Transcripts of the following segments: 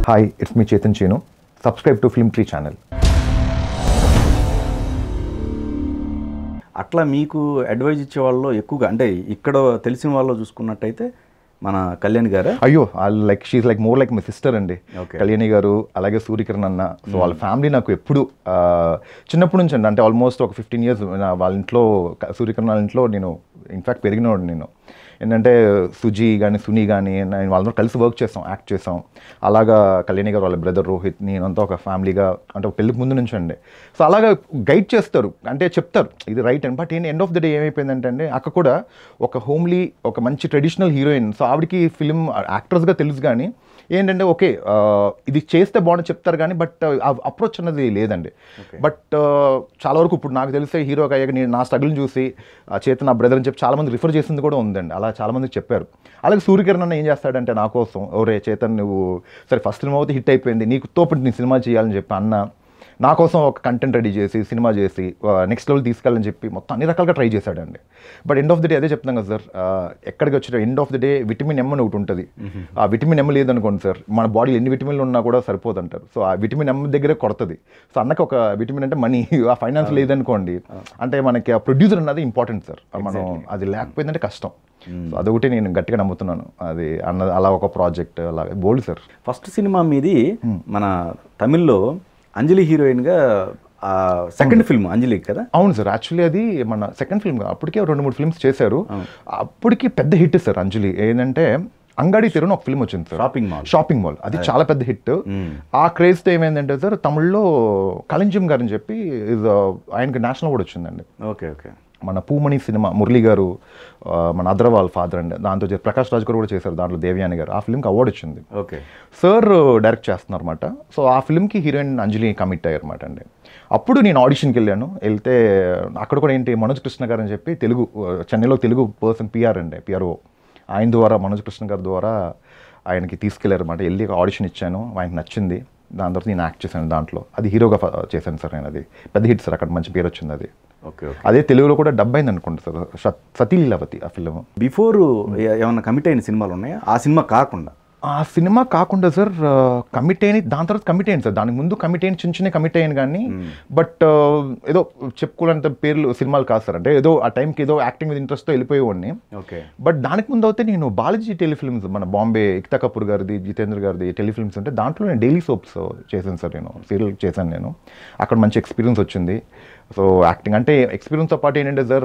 Hi it's me Chetan Cheenu subscribe to film tree channel అట్లా మీకు advise ఇచ్చే వాళ్ళలో ఎక్కువగా అంటే ఇక్కడ తెలిసిన వాళ్ళు చూసుకున్నట్టయితే మన కళ్యాణ్ గారా అయ్యో వాళ్ళు like she like more like my sister అండి Okay. కళ్యాణి గారు అలాగే సూర్యకిరణ్ అన్న సో వాళ్ళ ఫ్యామిలీ నాకు ఎప్పుడు ఆ, చిన్నప్పటి నుంచి అండి అంటే ఆల్మోస్ట్ ఒక ఫిఫ్టీన్ ఇయర్స్ వాళ్ళ ఇంట్లో క- సూర్యకిరణ్ వాళ్ళ ఇంట్లో నేను ఇన్ఫాక్ట్ పెరిగినవాడు నేను ఏంటంటే సుజీ కానీ సునీ కానీ నేను వాళ్ళతో కలిసి వర్క్ చేస్తాం యాక్ట్ చేస్తాం అలాగా కళ్యాణి గారు వాళ్ళ బ్రదర్ రోహిత్ నేనంతా ఒక ఫ్యామిలీగా అంటే ఒక పెళ్ళికి ముందు నుంచి అండి సో అలాగా గైడ్ చేస్తారు అంటే చెప్తారు ఇది right and but end of the day ఏమైపోయిందంటే అండి అక్క కూడా ఒక హోమ్లీ ఒక మంచి ట్రెడిషనల్ హీరోయిన్ సో ఆవిడకి ఫిలిం యాక్టర్స్గా తెలుసు కానీ ఏంటంటే ఓకే ఆ, ఇది చేస్తే బాగుంది చెప్తారు కానీ బట్ అప్రోచ్ అన్నది లేదండి బట్ చాలా వరకు ఇప్పుడు నాకు తెలిసే హీరో అయ్యాక నేను నా స్ట్రగుల్ని చూసి ఆ చేత నా బ్రదర్ అని చెప్పి చాలా మంది రిఫర్ చేసింది కూడా ఉందండి అలా చాలా మందికి చెప్పారు అలాగే సూర్యకిరణ్ అన్న ఏం చేస్తాడంటే నా కోసం ఓరే చేతన్ నువ్వు సరే ఫస్ట్ సినిమా అయితే హిట్ అయిపోయింది నీకు తోపటి నీ సినిమా చేయాలని చెప్పి అన్న నా కోసం ఒక కంటెంట్ రెడీ చేసి సినిమా చేసి నెక్స్ట్ లెవెల్ తీసుకెళ్ళని చెప్పి మొత్తం అన్ని రకాలుగా ట్రై చేశాడండి but end of the day అదే చెప్తాం కదా సార్ ఎక్కడికి వచ్చిన end of the day vitamin M అని ఒకటి ఉంటుంది ఆ విటమిన్ ఎమ్ లేదనుకోండి సార్ మన బాడీలో ఎన్ని విటమిన్లు ఉన్నా కూడా సరిపోదంటారు సో ఆ విటమిన్ ఎమ్ దగ్గరే కొడుతుంది సో అన్నకి ఒక విటమిన్ అంటే మనీ ఆ ఫైనాన్స్ లేదనుకోండి అంటే మనకి ఆ ప్రొడ్యూసర్ అన్నది ఇంపార్టెంట్ సార్ మనం అది లేకపోయిందంటే కష్టం సో అదొకటి నేను గట్టిగా నమ్ముతున్నాను అది అన్న అలా ఒక ప్రాజెక్ట్ అలా బోల్డ్ సార్ ఫస్ట్ సినిమా మీది మన తమిళ్లో అంజలి హీరోయిన్గా సెకండ్ ఫిల్మ్ అంజలి కదా అవును సార్ యాక్చువల్లీ అది మన సెకండ్ ఫిల్మ్ అప్పటికే రెండు మూడు ఫిల్మ్స్ చేశారు అప్పటికి పెద్ద హిట్ సార్ అంజలి ఏంటంటే అంగడి తెరుని ఒక ఫిల్మ్ వచ్చింది sir shopping mall shopping mall అది చాలా పెద్ద హిట్ ఆ క్రేజ్తో ఏమైందంటే సార్ తమిళ్లో కలంజిం గారు అని చెప్పి ఇది ఆయనకి నేషనల్ అవార్డు వచ్చిందండి ఓకే ఓకే మన పూమణి సినిమా మురళి గారు ఆ, మన అద్రవాల్ ఫాదర్ అండి దాంతో చే- ప్రకాష్ రాజ్ గారు కూడా చేశారు దాంట్లో దేవ్యాని గారు ఆ ఫిల్మ్కి అవార్డు వచ్చింది ఓకే సార్ డైరెక్ట్ చేస్తున్నారు అనమాట సో ఆ ఫిల్మ్కి హీరోయిన్ అంజలి కమిట్ అయ్యారు అనమాట అండి అప్పుడు నేను ఆడిషన్కి వెళ్ళాను వెళ్తే అక్కడ కూడా ఏంటి మనోజ్ కృష్ణ గారు అని చెప్పి తెలుగు చెన్నైలో తెలుగు పర్సన్ పిఆర్ అండి పిఆర్ఓ ఆయన ద్వారా మనోజ్ కృష్ణ గారి ద్వారా ఆయనకి తీసుకెళ్లారు అనమాట వెళ్ళి ఆడిషన్ ఇచ్చాను ఆయనకి నచ్చింది దాని తర్వాత నేను యాక్ట్ చేశాను దాంట్లో అది హీరోగా ఫ- చేశాను సార్ నేను అది పెద్ద హిట్ సార్ అక్కడ మంచి పేరు వచ్చింది అది ఓకే ఓకే అదే తెలుగులో కూడా డబ్బు అయింది అనుకుంటా సార్ సత్- సతీ లీలావతి ఆ ఫిల్మ్ బిఫోర్ ఏమన్నా కమిట్ అయిన సినిమాలు ఉన్నాయా ఆ సినిమా కాకుండా ఆ సినిమా కాకుండా సార్ కమిట్ అయిన దాని తర్వాత కమిట్ అయ్యింది సార్ దానికి ముందు కమిట్ అయిన చిన్న చిన్న కమిట్ అయ్యాను కానీ బట్ ఏదో చెప్పుకోలేంత పేర్లు సినిమాలు కాదు సార్ అంటే ఏదో ఆ టైంకి ఏదో యాక్టింగ్ మీద ఇంట్రెస్ట్తో వెళ్ళిపోయేవాడిని ఓకే బట్ దానికి ముందు అయితే నేను బాలాజీ టెలిఫిల్మ్స్ మన బాంబే ఇక్తా కపూర్ గారిది జితేంద్ర గారిది టెలిఫిల్మ్స్ ఉంటే దాంట్లో నేను డైలీ సోప్స్ చేశాను సార్ నేను సీరియల్ చేశాను నేను అక్కడ మంచి ఎక్స్పీరియన్స్ వచ్చింది సో యాక్టింగ్ అంటే ఎక్స్పీరియన్స్తో పాటు ఏంటంటే సార్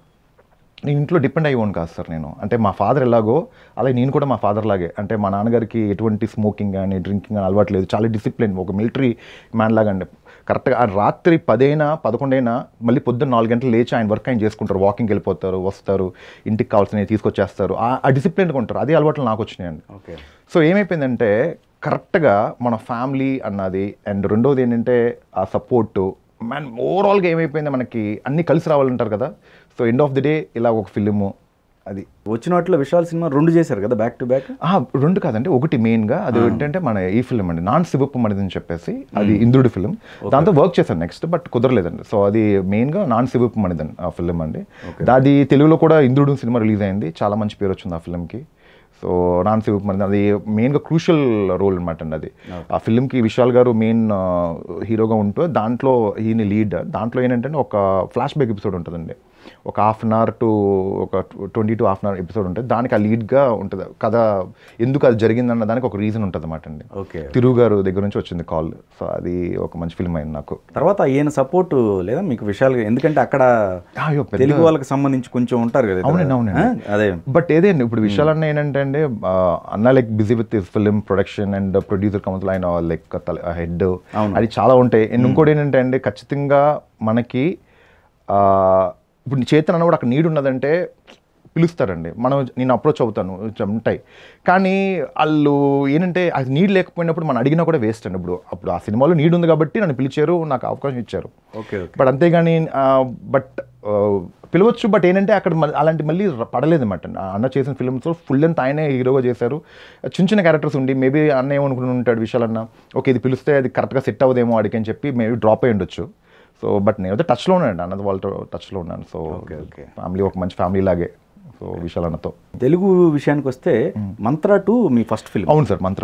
నేను ఇంట్లో డిపెండ్ అయ్యేవాను కాదు సార్ నేను అంటే మా ఫాదర్ ఎలాగో అలాగే నేను కూడా మా ఫాదర్ లాగే అంటే మా నాన్నగారికి ఎటువంటి స్మోకింగ్ కానీ డ్రింకింగ్ కానీ అలవాటు లేదు చాలా డిసిప్లిన్ ఒక మిలిటరీ మ్యాన్ లాగా అండి కరెక్ట్గా ఆ రాత్రి పదైనా పదకొండైనా మళ్ళీ పొద్దున్న నాలుగు గంటలు లేచి ఆయన వర్క్ ఆయన చేసుకుంటారు వాకింగ్కి వెళ్ళిపోతారు వస్తారు ఇంటికి కావాల్సినవి తీసుకొచ్చేస్తారు ఆ- ఆ డిసిప్లిన్గా ఉంటారు అదే అలవాట్లు నాకు వచ్చినాయండి ఓకే సో ఏమైపోయిందంటే కరెక్ట్గా మన ఫ్యామిలీ అన్నది అండ్ రెండోది ఏంటంటే ఆ సపోర్టు మ్యాన్ ఓవరాల్గా ఏమైపోయింది మనకి అన్నీ కలిసి రావాలంటారు కదా so end of the day ఇలా ఒక ఫిలిము అది వచ్చిన వాటిలో విశాల్ సినిమా రెండు చేశారు కదా బ్యాక్ టు బ్యాక్ ఆ, రెండు కాదండి ఒకటి మెయిన్గా అది ఏంటంటే మన ఈ ఫిలిం అండి నాన్ శివప్పు మనది అని చెప్పేసి అది ఇంద్రుడి ఫిలిం దాంతో వర్క్ చేశాను నెక్స్ట్ బట్ కుదరలేదండి సో అది మెయిన్గా నాన్ శివప్పు మనది ఆ ఫిలిం అండి అది తెలుగులో కూడా ఇంద్రుడు సినిమా రిలీజ్ అయింది చాలా మంచి పేరు వచ్చింది ఆ ఫిలింకి సో నాన్ శివప్పు మనది అది మెయిన్గా క్రూషల్ రోల్ అనమాట అండి అది ఆ ఫిలింకి విశాల్ గారు మెయిన్ హీరోగా ఉంటూ దాంట్లో ఈయన లీడ్ దాంట్లో ఏంటంటే ఒక ఫ్లాష్ బ్యాక్ ఎపిసోడ్ ఉంటుందండి ఒక హాఫ్ అన్ అవర్ టు ఒక twenty to half an hour episode ఉంటుంది దానికి ఆ లీడ్గా ఉంటుంది కథ ఎందుకు అది జరిగిందన్న దానికి ఒక రీజన్ ఉంటుంది అన్నమాట అండి ఓకే తిరుగు గారు దగ్గర నుంచి వచ్చింది కాల్ సో అది ఒక మంచి ఫిల్మ్ అయింది నాకు తర్వాత ఈయన సపోర్ట్ లేదా మీకు విశాల్ ఎందుకంటే అక్కడ అయ్యో పెద్ద తెలుగు వాళ్ళకి సంబంధించి కొంచెం ఉంటారు కదా ఇద్దరు. అవునండి, అవునండి. ఆ? అదే బట్ ఏదండి ఇప్పుడు విషయాలు అన్న ఏంటంటే అండి ఆ, అన్న like busy with film production and producer council ఆయన లైక్ హెడ్ అవును. అది చాలా ఉంటాయి అండ్ ఇంకోటి ఏంటంటే అండి ఖచ్చితంగా మనకి ఆ, ఇప్పుడు నీ చేతన అన్న కూడా అక్కడ నీడ్ ఉన్నదంటే పిలుస్తారండి మనం నేను అప్రోచ్ అవుతాను ఉంటాయి కానీ వాళ్ళు ఏంటంటే అది నీడ్ లేకపోయినప్పుడు మనం అడిగినా కూడా వేస్ట్ అండి ఇప్పుడు అప్పుడు ఆ సినిమాలో నీడ్ ఉంది కాబట్టి నన్ను పిలిచారు నాకు అవకాశం ఇచ్చారు ఓకే ఓకే బట్ అంతేగాని బట్ పిలవచ్చు బట్ ఏంటంటే అక్కడ మళ్ళీ అలాంటి మళ్ళీ ర- పడలేదు అనమాట అన్న చేసిన ఫిల్మ్స్ ఫుల్ అంతా ఆయనే హీరోగా చేశారు చిన్న చిన్న క్యారెక్టర్స్ ఉండి మేబీ అన్న ఏమనుకుని ఉంటాడు విషయాలన్న ఓకే ఇది పిలిస్తే అది కరెక్ట్గా సెట్ అవ్వదేమో అడిగి అని చెప్పి మేబీ డ్రాప్ అయ్యి ఉండొచ్చు సో బట్ నేనైతే టచ్లో ఉన్నాను అన్నది వాళ్ళతో టచ్లో ఉన్నాను సో ఓకే, ఓకే. ఫ్యామిలీ ఒక మంచి ఫ్యామిలీ లాగే సో విశాలన్నతో తెలుగు విషయానికి వస్తే మంత్రా టూ మీ ఫస్ట్ ఫిల్మ్ అవును సార్ మంత్రా టూ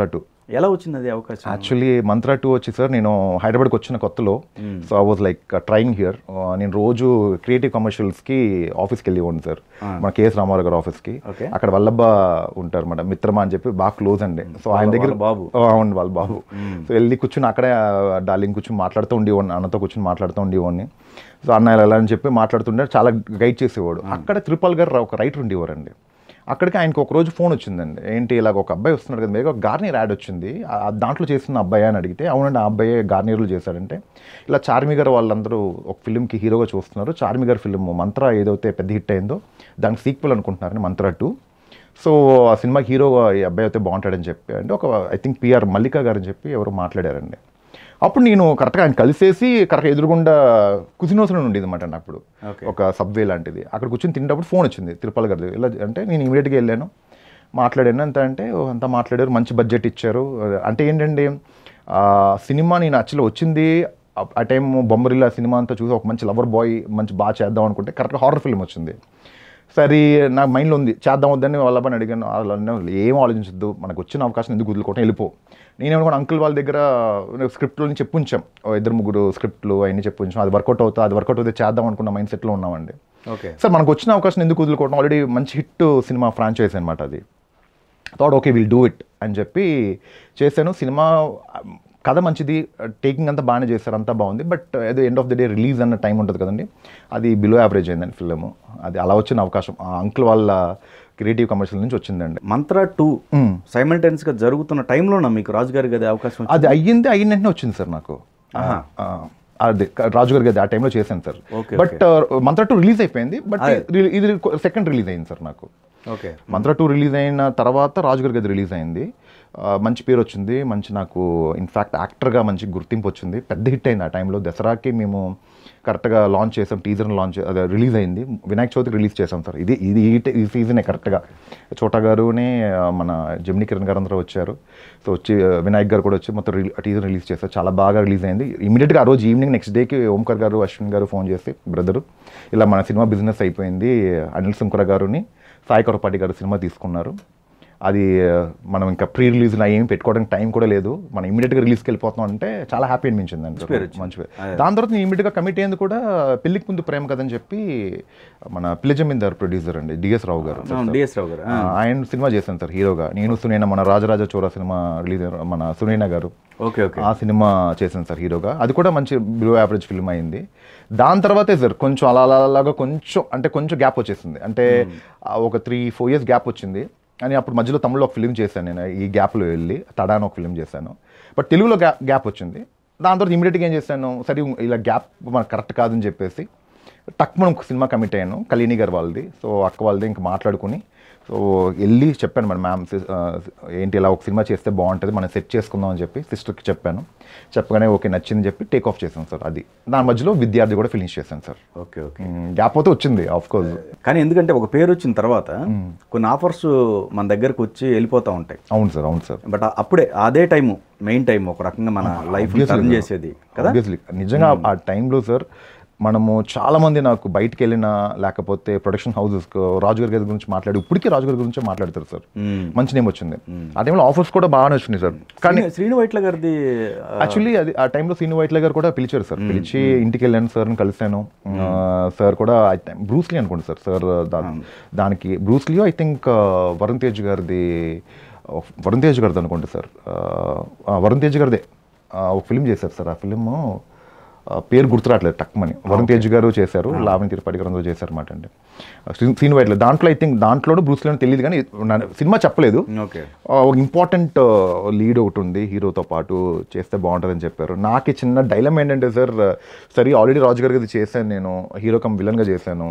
ఎలా వచ్చింది అది అవకాశం యాక్చువల్లీ మంత్రా టూ వచ్చి సార్ నేను హైదరాబాద్కి వచ్చిన కొత్తలో so I was like trying here నేను రోజు క్రియేటివ్ కమర్షియల్స్కి ఆఫీస్కి వెళ్ళి ఉండి సార్ మన కేఎస్ రామారావు గారు ఆఫీస్కి Okay. అక్కడ వల్లభ ఉంటారు మేడం మిత్రమా అని చెప్పి బాగా క్లోజ్ అండి సో ఆయన దగ్గర వాళ్ళ బాబు. ఆ, అవును వాళ్ళ బాబు సో వెళ్ళి కూర్చుని అక్కడే డార్లింగ్ కూర్చుని మాట్లాడుతూ ఉండేవాడిని అన్నతో కూర్చుని మాట్లాడుతూ ఉండేవాడిని సో అన్న ఇలా ఇలా అని చెప్పి మాట్లాడుతుంటే చాలా గైడ్ చేసేవాడు అక్కడ త్రిపాల్ గారు ఒక రైటర్ ఉండేవారండి అక్కడికి ఆయనకు ఒక రోజు ఫోన్ వచ్చిందండి ఏంటి ఇలాగ ఒక అబ్బాయి వస్తున్నాడు కదా మీరు ఒక గార్నియర్ యాడ్ వచ్చింది ఆ- ఆ దాంట్లో చేస్తున్న అబ్బాయి అని అడిగితే అవునండి ఆ అబ్బాయి గార్నియర్లు చేశాడంటే ఇలా చార్మి గారు వాళ్ళందరూ ఒక ఫిల్మ్కి హీరోగా చూస్తున్నారు చార్మి గారి ఫిల్మ్ మంత్ర ఏదైతే పెద్ద హిట్ అయిందో దానికి సీక్వెల్ అనుకుంటున్నారని మంత్ర టూ సో ఆ సినిమా హీరో ఈ అబ్బాయి అయితే బాగుంటాడని చెప్పి అంటే ఒక ఐ థింక్ పిఆర్ మల్లికా గారు అని చెప్పి ఎవరు మాట్లాడారండి అప్పుడు నేను కరెక్ట్గా ఆయన కలిసేసి కరెక్ట్గా ఎదురుగుండా కుసినోసలో ఉండేది అనమాట అప్పుడు Okay. ఒక సబ్వే లాంటిది అక్కడ కూర్చొని తినేటప్పుడు ఫోన్ వచ్చింది తిరుపతి గారి ఇలా అంటే నేను ఇమీడియట్గా వెళ్ళాను మాట్లాడాను ఎంత అంటే "ఓ, అంతా మాట్లాడారు మంచి బడ్జెట్ ఇచ్చారు అంటే ఏంటంటే ఆ సినిమా నేను యాక్చువల్లీ వచ్చింది ఆ- ఆ టైం బొమ్మరిల్లా సినిమా అంతా చూసి ఒక మంచి లవర్ బాయ్ మంచి బాగా చేద్దాం అనుకుంటే కరెక్ట్గా హారర్ ఫిల్మ్ వచ్చింది సరే నా మైండ్లో ఉంది చేద్దాం వద్దని వాళ్ళని అడిగాను వాళ్ళు అన్నారు, ఏం ఆలోచించద్దు మనకు వచ్చిన అవకాశం ఎందుకు వదులుకోవటం వెళ్ళిపో నేనేమనుకున్నా అంకుల్ వాళ్ళ దగ్గర స్క్రిప్ట్లో నుంచి చెప్పు ఉంచాం ఓ ఇద్దరు ముగ్గురు స్క్రిప్ట్లు అవన్నీ చెప్పు ఉంచాం అది వర్కౌట్ అవుతా అది వర్కౌట్ అవుతే చేద్దాం అనుకున్న మైండ్ సెట్లో ఉన్నామండి ఓకే సార్ మనకు వచ్చిన అవకాశం ఎందుకు వదులుకోవడం ఆల్రెడీ మంచి హిట్ సినిమా ఫ్రాంచైజ్ అనమాట అది thought okay will do it అని చెప్పి చేశాను సినిమా కథ మంచిది టేకింగ్ అంతా బాగానే చేశారు అంతా బాగుంది బట్ ఏదో end of the day release అన్న టైం ఉంటుంది కదండి అది బిలో యావరేజ్ అయిందండి ఫిల్మ్ అది అలా వచ్చిన అవకాశం ఆ అంకుల్ వాళ్ళ క్రియేటివ్ కమర్షియల్ నుంచి వచ్చిందండి మంత్ర టూ సైమల్టైన్స్ గా జరుగుతున్న టైంలోనా మీకు రాజుగారి గది అవకాశం వచ్చింది? అది అయ్యింది అయిన వెంటనే వచ్చింది సార్ నాకు ఆహా. ఆ, అది రాజు గారి గది ఆ టైంలో చేశాను sir Okay, but Mantra two release అయిపోయింది బట్ ఇది సెకండ్ రిలీజ్ అయింది సార్ నాకు ఓకే మంత్ర టూ రిలీజ్ అయిన తర్వాత రాజుగారి గది రిలీజ్ అయింది ఆ, మంచి పేరు వచ్చింది మంచి నాకు ఇన్ఫ్యాక్ట్ యాక్టర్గా మంచి గుర్తింపు వచ్చింది పెద్ద హిట్ అయింది ఆ టైంలో దసరాకి మేము కరెక్ట్గా లాంచ్ చేసాం టీజర్ లాంచ్ అదే రిలీజ్ అయింది వినాయక చవితికి రిలీజ్ చేసాం సార్ ఇది ఇది ఈ ట- ఈ సీజనే కరెక్ట్గా చోటా గారునే ఆ, మన జమిని కిరణ్ గారు అందరూ వచ్చారు సో వచ్చి ఆ, వినాయక్ గారు కూడా వచ్చి మొత్తం రిలీ టీజర్ రిలీజ్ చేశారు చాలా బాగా రిలీజ్ అయింది ఇమీడియట్గా ఆ రోజు ఈవినింగ్ నెక్స్ట్ డేకి ఓంకర్ గారు అశ్విన్ గారు ఫోన్ చేసి బ్రదరు ఇలా మన సినిమా బిజినెస్ అయిపోయింది అనిల్ సుంకర గారుని సాయి కొరపాటి గారు సినిమా తీసుకున్నారు అది ఆ, మనం ఇంకా ప్రీ రిలీజ్ ఏం పెట్టుకోవడానికి టైం కూడా లేదు మనం ఇమీడియట్గా రిలీజ్కి వెళ్ళిపోతున్నాం అంటే చాలా హ్యాపీ అనిపించింది అండి పేరు వచ్చింది. మంచి పేరు దాని తర్వాత నేను ఇమీడియట్గా కమిటీ అయ్యింది కూడా పెళ్లికి ముందు ప్రేమ కదని చెప్పి మన పిల్లజమీందార్ ప్రొడ్యూసర్ అండి డిఎస్ రావు గారు డిఎస్ రావు గారు ఆ, ఆయన సినిమా చేశాను సార్ హీరోగా నేను సునైనా మన రాజరాజ చోరా సినిమా రిలీజ్ మన సునైనా గారు ఓకే ఓకే ఆ సినిమా చేశాను సార్ హీరోగా అది కూడా మంచి బిలో యావరేజ్ ఫిల్మ్ అయింది దాని తర్వాతే సార్ కొంచెం అలా అలా అలాగా కొంచెం అంటే కొంచెం గ్యాప్ వచ్చేసింది అంటే ఆ ఒక త్రీ ఫోర్ ఇయర్స్ గ్యాప్ వచ్చింది అని అప్పుడు మధ్యలో తమిళ్లో ఒక ఫిల్మ్ చేశాను నేను ఈ గ్యాప్లో వెళ్ళి తడాన్ ఒక ఫిల్మ్ చేశాను బట్ తెలుగులో గ్యా గ్యాప్ వచ్చింది దాని తర్వాత ఇమీడియట్గా ఏం చేశాను సరే ఇలా గ్యాప్ మనకు కరెక్ట్ కాదని చెప్పేసి టక్ మనం ఒక సినిమా కమిట్ అయ్యాను కలీని గారు వాళ్ళది సో అక్క వాళ్ళది ఇంకా మాట్లాడుకుని సో వెళ్ళి చెప్పాను మరి మ్యామ్ ఏంటి ఇలా ఒక సినిమా చేస్తే బాగుంటుంది మనం సెట్ చేసుకుందాం అని చెప్పి సిస్టర్కి చెప్పాను చెప్పగానే ఓకే నచ్చింది చెప్పి టేక్ ఆఫ్ చేశాను సార్ అది దాని మధ్యలో విద్యార్థి కూడా ఫినిష్ చేశాను సార్ ఓకే ఓకే గ్యాప్ అయితే వచ్చింది ఆఫ్ కోర్స్ కానీ ఎందుకంటే ఒక పేరు వచ్చిన తర్వాత కొన్ని ఆఫర్స్ మన దగ్గరకు వచ్చి వెళ్ళిపోతూ ఉంటాయి అవును సార్ అవును సార్ బట్ అప్పుడే అదే టైము మెయిన్ టైం ఒక రకంగా మన లైఫ్ టర్న్ చేసేది కదా ఆబ్వియస్లీ నిజంగా ఆ టైంలో సార్ మనము చాలా మంది నాకు బయటికి వెళ్ళిన లేకపోతే ప్రొడక్షన్ హౌసెస్ రాజుగారి గారి గురించి మాట్లాడి ఇప్పటికీ రాజుగారి గురించి మాట్లాడతారు సార్ మంచి నేమ్ వచ్చింది ఆ టైంలో ఆఫర్స్ కూడా బాగానే వచ్చినాయి సార్ కానీ శ్రీను- శ్రీను వైట్ల గారిది ఆ, యాక్చువల్లీ అది ఆ టైంలో సీను వైట్ల గారు కూడా పిలిచారు సార్ పిలిచి ఇంటికి వెళ్ళాను సార్ని కలిశాను సార్ కూడా బ్రూస్లీ అనుకోండి సార్ సార్ దానికి Bruce Lee I think Varun Tej గారిది ఆ, వరుణ్ తేజ్ గారిది అనుకోండి సార్ ఆ, వరుణ్ తేజ్ గారిదే ఆ, ఒక ఫిల్మ్ చేశారు సార్ ఆ ఫిల్మ్ పేరు గుర్తురావట్లేదు టక్మని వరుణ్ తేజ్ గారు చేశారు లావణి తిరుపతి గారు అందరూ చేశారు అనమాట అండి సీన్ వైట్ల దాంట్లో ఐ థింక్ దాంట్లోనూ బ్రూస్లీ తెలియదు కానీ నా- సినిమా చెప్పలేదు ఓకే ఆ, ఒక ఇంపార్టెంట్ లీడ్ ఒకటి ఉంది హీరోతో పాటు చేస్తే బాగుంటుందని చెప్పారు నాకు ఈ చిన్న డైలమ్ ఏంటంటే సార్ సరే ఆల్రెడీ రాజు గారికి ఇది చేశాను నేను హీరో కమ్ విలన్గా చేశాను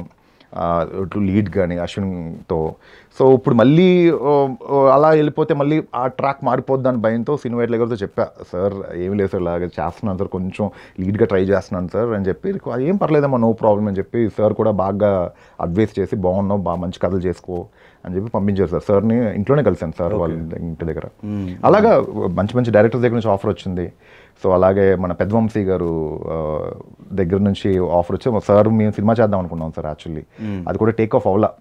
లీడ్ కానీ అశ్విన్తో సో ఇప్పుడు మళ్ళీ ఓ, ఓ, అలా వెళ్ళిపోతే మళ్ళీ ఆ ట్రాక్ మారిపోద్ది అని భయంతో సినిమా ఎట్లా గారితో చెప్పా సార్ ఏమి లేదు సార్ ఇలాగ చేస్తున్నాను సార్ కొంచెం లీడ్గా ట్రై చేస్తున్నాను సార్ అని చెప్పి "అది ఏం పర్లేదమ్మా నో ప్రాబ్లం అని చెప్పి సార్ కూడా బాగా అడ్వైస్ చేసి బాగున్నావు బాగా మంచి కథలు చేసుకో అని చెప్పి పంపించారు సార్ సార్ని ఇంట్లోనే కలిసాను సార్ వాళ్ళ ఇంటి దగ్గర అలాగా మంచి మంచి డైరెక్టర్స్ దగ్గర నుంచి ఆఫర్ వచ్చింది సో అలాగే మన పెద్దవంశీ గారు ఆ, దగ్గర నుంచి ఆఫర్ వచ్చి సార్ మేము సినిమా చేద్దాం అనుకున్నాం సార్ యాక్చువల్లీ అది కూడా టేక్ ఆఫ్ అవ్వలా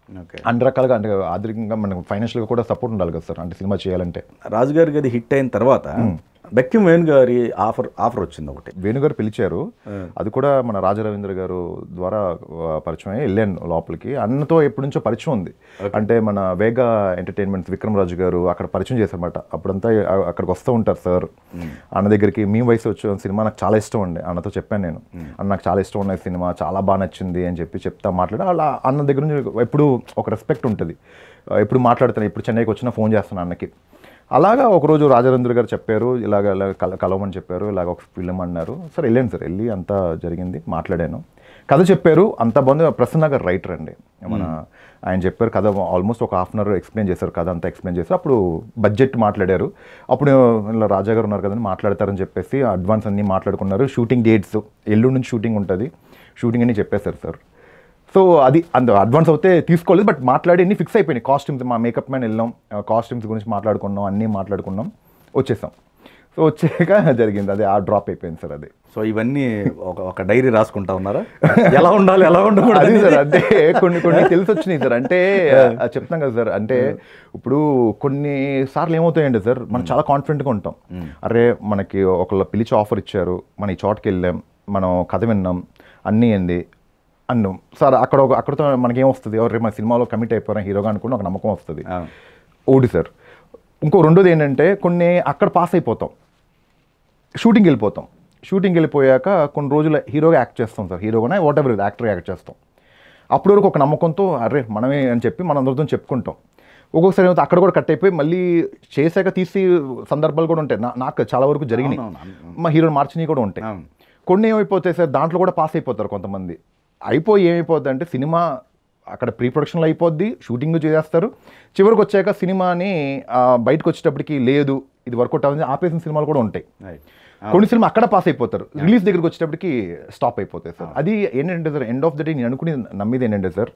ఓకే అన్ని రకాలుగా అంటే ఆర్థికంగా మనకు ఫైనాన్షియల్గా కూడా సపోర్ట్ ఉండాలి కదా సార్ అంటే సినిమా చేయాలంటే రాజుగారి గది హిట్ అయిన తర్వాత బెక్కిం వేణు గారి ఆఫర్ ఆఫర్ వచ్చింది ఒకటి వేణుగారు పిలిచారు అది కూడా మన రాజా రవీంద్ర గారు ద్వారా ఆ, పరిచయం అయ్యి వెళ్ళాను లోపలికి అన్నతో ఎప్పటి నుంచో పరిచయం ఉంది అంటే మన వేగా ఎంటర్టైన్మెంట్ విక్రమ్ రాజు గారు అక్కడ పరిచయం చేశారన్నమాట అప్పుడంతా ఆ- అక్కడికి వస్తూ ఉంటారు సార్ అన్న దగ్గరికి మీ వయసు వచ్చే సినిమా నాకు చాలా ఇష్టం అండి అన్నతో చెప్పాను నేను అన్న నాకు చాలా ఇష్టం ఉన్న సినిమా చాలా బాగా నచ్చింది అని చెప్పి చెప్తా మాట్లాడి అలా అన్న దగ్గర నుంచి ఎప్పుడు ఒక రెస్పెక్ట్ ఉంటుంది ఎప్పుడు మాట్లాడుతాను ఇప్పుడు చెన్నైకి వచ్చినా ఫోన్ చేస్తాను అన్నకి అలాగా ఒకరోజు రాజరేంద్ర గారు చెప్పారు ఇలాగ ఇలా కల కలవమని చెప్పారు ఇలాగ ఒక ఫిల్మ్ అన్నారు సరే వెళ్ళాను సార్ వెళ్ళి అంతా జరిగింది మాట్లాడాను కథ చెప్పారు అంత బాగుంది ప్రసన్న గారు రైటర్ అండి మన ఆయన చెప్పారు కథ ఆల్మోస్ట్ ఒక హాఫ్ అన్ అవర్ ఎక్స్ప్లెయిన్ చేశారు కథ అంతా ఎక్స్ప్లెయిన్ చేశారు అప్పుడు బడ్జెట్ మాట్లాడారు అప్పుడు ఇలా రాజా గారు ఉన్నారు కదండి మాట్లాడతారని చెప్పేసి అడ్వాన్స్ అన్నీ మాట్లాడుకున్నారు షూటింగ్ డేట్స్ ఎల్లుండి నుంచి షూటింగ్ ఉంటుంది షూటింగ్ అని చెప్పేశారు సార్ సో అది అంత అడ్వాన్స్ అయితే తీసుకోలేదు బట్ మాట్లాడి అన్ని ఫిక్స్ అయిపోయినాయి కాస్ట్యూమ్స్ మా మేకప్ మ్యాన్ వెళ్ళాం కాస్ట్యూమ్స్ గురించి మాట్లాడుకున్నాం అన్నీ మాట్లాడుకున్నాం వచ్చేసాం సో వచ్చాక జరిగింది అదే ఆ డ్రాప్ అయిపోయింది సార్ అది సో ఇవన్నీ ఒక ఒక డైరీ రాసుకుంటా ఉన్నారా ఎలా ఉండాలి ఎలా ఉండకూడదు అది అనేది? సార్ అంటే కొన్ని కొన్ని తెలిసి వచ్చినాయి సార్ అంటే అది చెప్తాం కదా సార్ అంటే ఇప్పుడు కొన్ని సార్లు ఏమవుతాయండి సార్ మనం చాలా కాన్ఫిడెంట్గా ఉంటాం అరే మనకి ఒకళ్ళ పిలిచి ఆఫర్ ఇచ్చారు మనం ఈ చోటకి వెళ్ళాం మనం కథ విన్నాం అన్నీ ఏంది అన్నాం సార్ అక్కడ ఒక అక్కడతో మనకి ఏమొస్తుంది ఎవరు మన సినిమాలో కమిట్ అయిపోయాం హీరోగా అనుకుని ఒక నమ్మకం వస్తుంది ఆ, ఓడి సార్ ఇంకో రెండోది ఏంటంటే కొన్ని అక్కడ పాస్ అయిపోతాం షూటింగ్ వెళ్ళిపోతాం షూటింగ్ వెళ్ళిపోయాక కొన్ని రోజులు హీరోగా యాక్ట్ చేస్తాం సార్ హీరోగానే వాట్ ఎవర్ యాక్టర్ యాక్ట్ చేస్తాం అప్పటి వరకు ఒక నమ్మకంతో అరే మనమే అని చెప్పి మన అందరితో చెప్పుకుంటాం ఒక్కొక్కసారి ఏమవుతుంది అక్కడ కూడా కట్ అయిపోయి మళ్ళీ చేశాక తీసి సందర్భాలు కూడా ఉంటాయి నా- నాకు చాలా వరకు జరిగినాయి అవునవును. మా హీరోని మార్చినవి కూడా ఉంటాయి అవును. కొన్ని ఏమైపోతాయి సార్ దాంట్లో కూడా పాస్ అయిపోతారు కొంతమంది అయిపోయి ఏమైపోద్ది అంటే సినిమా అక్కడ ప్రీ ప్రొడక్షన్లో అయిపోద్ది షూటింగ్ చేసేస్తారు చివరికి వచ్చాక సినిమాని ఆ, బయటకు వచ్చేటప్పటికి లేదు ఇది వర్కౌట్ అవుతుంది ఆపేసిన సినిమాలు కూడా ఉంటాయి Right. కొన్ని సినిమా అక్కడ పాస్ అయిపోతారు రిలీజ్ దగ్గరికి వచ్చేటప్పటికి స్టాప్ అయిపోతాయి సార్ అది ఏంటంటే sir end of the day నేను అనుకుని నమ్మేది ఏంటంటే సార్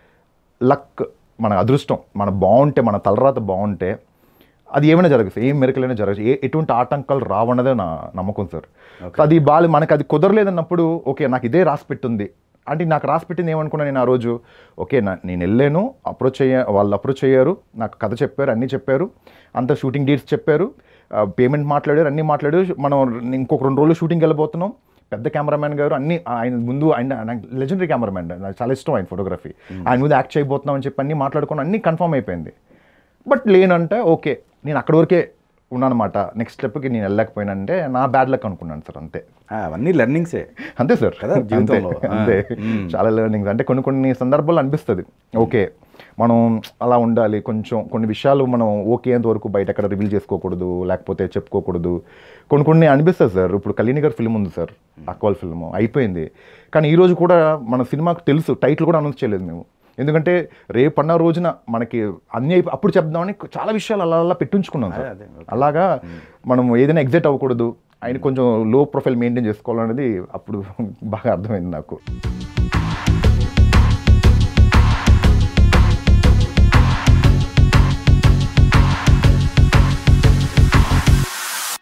లక్ మన అదృష్టం మన బాగుంటే మన తలరాత బాగుంటే అది ఏమైనా జరగచ్చు ఏం మెరకలైనా జరగచ్చు ఏ ఎటువంటి ఆటంకాలు రావన్నదే నా నమ్మకం సార్ సో అది బాగా మనకి అది కుదరలేదన్నప్పుడు ఓకే నాకు ఇదే రాసి పెట్టుంది అంటే నాకు రాసి పెట్టింది ఏమనుకున్నా నేను ఆ రోజు ఓకే నా నేను వెళ్ళాను అప్రోచ్ అయ్యా వాళ్ళు అప్రోచ్ అయ్యారు నాకు కథ చెప్పారు అన్నీ చెప్పారు అంత షూటింగ్ డేట్స్ చెప్పారు పేమెంట్ మాట్లాడారు అన్నీ మాట్లాడారు మనం ఇంకొక రెండు రోజులు షూటింగ్ వెళ్ళబోతున్నాం పెద్ద కెమెరామ్యాన్ గారు అన్ని ఆయన ముందు ఆయన లెజెండరీ కెమెరామ్యాన్ నాకు చాలా ఇష్టం ఆయన ఫోటోగ్రఫీ ఆయన ముందు యాక్ట్ చేయబోతున్నాం అని చెప్పి అన్ని మాట్లాడుకుని అన్ని కన్ఫర్మ్ అయిపోయింది బట్ లేనంటే ఓకే నేను అక్కడి వరకే ఉన్నానమాట నెక్స్ట్ స్టెప్కి నేను వెళ్ళలేకపోయినంటే నా బ్యాడ్ లక్ అనుకున్నాను సార్ అంతే ఆ, అవన్నీ లెర్నింగ్సే అంతే సార్ కదా, అంతే, జీవితంలో. అంతే చాలా లెర్నింగ్స్ అంటే కొన్ని కొన్ని సందర్భాల్లో అనిపిస్తుంది ఓకే మనం అలా ఉండాలి కొంచెం కొన్ని విషయాలు మనం ఓకే అంత వరకు బయట ఎక్కడ రివీల్ చేసుకోకూడదు లేకపోతే చెప్పుకోకూడదు కొన్ని కొన్ని అనిపిస్తుంది సార్ ఇప్పుడు కళ్యాణి గారి ఫిల్మ్ ఉంది సార్ అక్వాల్ ఫిల్మ్ అయిపోయింది కానీ ఈ రోజు కూడా మన సినిమాకు తెలుసు టైటిల్ కూడా అనౌన్స్ చేయలేదు మేము ఎందుకంటే రేపు అన్న రోజున మనకి అన్ని అయిపో- అప్పుడు చెప్దామని చాలా విషయాలు అలా అలా పెట్టించుకున్నాం సార్ అదే, అలాగా మనం ఏదైనా ఎగ్జైట్ అవ్వకూడదు ఆయన కొంచెం లో ప్రొఫైల్ మెయింటైన్ చేసుకోవాలనేది అప్పుడు బాగా అర్థమైంది నాకు